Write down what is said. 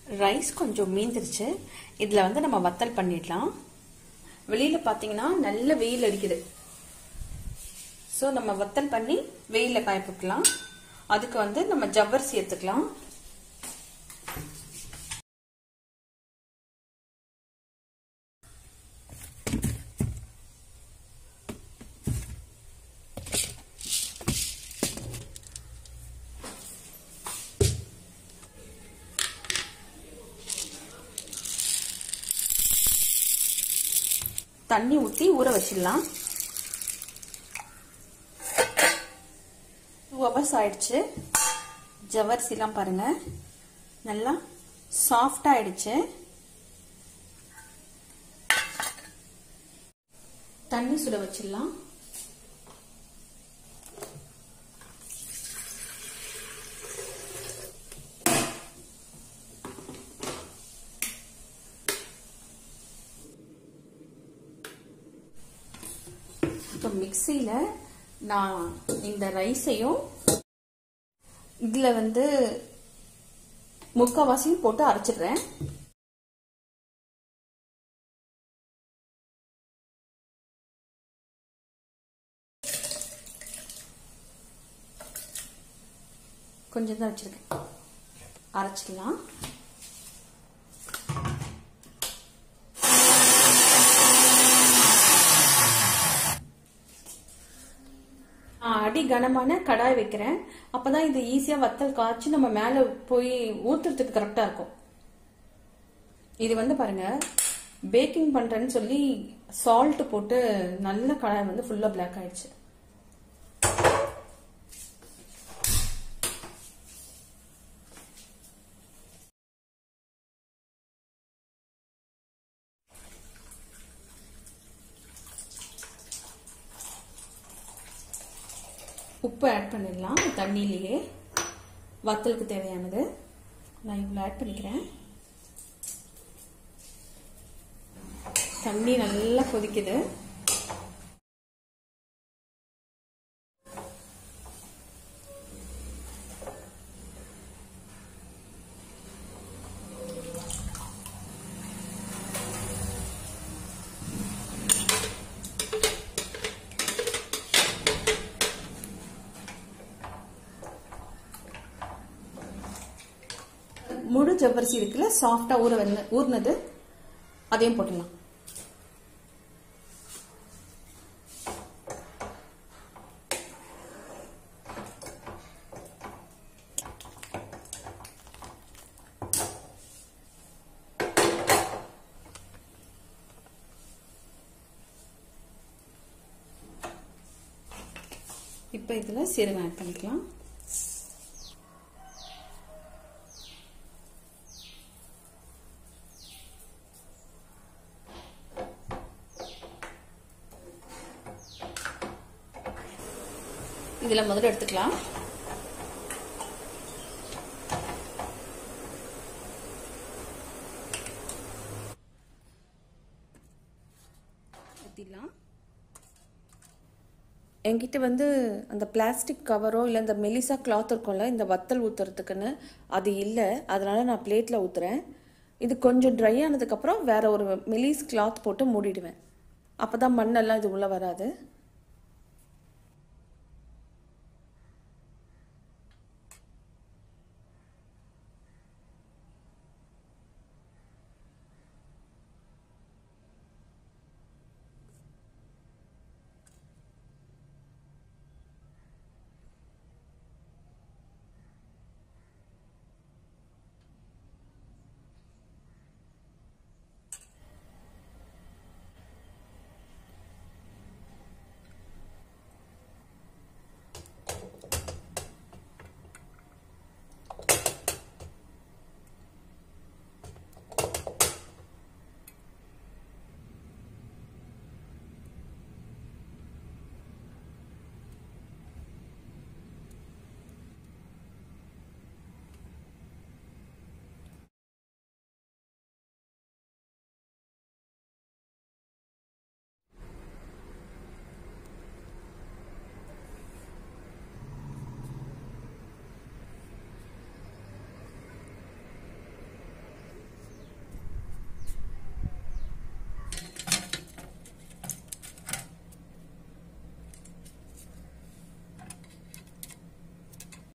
rice கொஞ்சம் மீந்துருச்சு இதில் வந்து நம்ம வத்தல் பண்ணிடலாம் வெளியில் பார்த்தீங்கன்னா நல்ல வெயில் அடிக்குது ஸோ நம்ம வத்தல் பண்ணி வெயிலில் காய போட்டுக்கலாம் அதுக்கு வந்து நம்ம ஜவ்வரிசி எடுத்துக்கலாம் தண்ணி ஊற்றி ஊற வச்சிடலாம் டூ ஹவர்ஸ் ஆயிடுச்சு ஜவரிசிலாம் பாருங்க நல்லா சாஃப்ட் ஆயிடுச்சு தண்ணி சுட வச்சிடலாம் இப்போ மிக்சியில் நான் இந்த ரைஸையும் இதில் வந்து முக்கால்வாசியும் போட்டு அரைச்சிடுறேன் கொஞ்சம் தான் வச்சிருக்கேன் அரைச்சிக்கலாம் அடி கனமான கடாய் வைக்கிறேன் அப்பதான் இது ஈஸியா வத்தல் காய்ச்சி நம்ம மேல போய் ஊத்துறதுக்கு கரெக்டா இருக்கும் இது வந்து பாருங்க பேக்கிங் பண்றேன்னு சொல்லி சால்ட் போட்டு நல்ல கடாய் வந்து ஃபுல்லா பிளாக் ஆயிடுச்சு உப்பு ஆட் பண்ணிடலாம் தண்ணியிலேயே வத்தலுக்கு தேவையானது நான் இவ்வளோ ஆட் பண்ணிக்கிறேன் தண்ணி நல்லா கொதிக்குது முழு ஜவ்வரிசி இருக்குல்ல சாஃப்டா ஊற வந்து ஊறினது அதையும் போட்டுடலாம் இப்போ இதில் சீரகம் ஆட் பண்ணிக்கலாம் இதில் முதல்ல எடுத்துக்கலாம் ஊற்றிடலாம் என்கிட்ட வந்து அந்த பிளாஸ்டிக் கவரோ இல்லை இந்த மெலிசா கிளாத் இருக்கும்ல இந்த வத்தல் ஊற்றுறதுக்குன்னு அது இல்லை அதனால நான் பிளேட்டில் ஊற்றுறேன் இது கொஞ்சம் ட்ரை ஆனதுக்கப்புறம் வேற ஒரு மெலிஸ் கிளாத் போட்டு மூடிடுவேன் அப்போ தான் மண்ணெல்லாம் இது உள்ளே வராது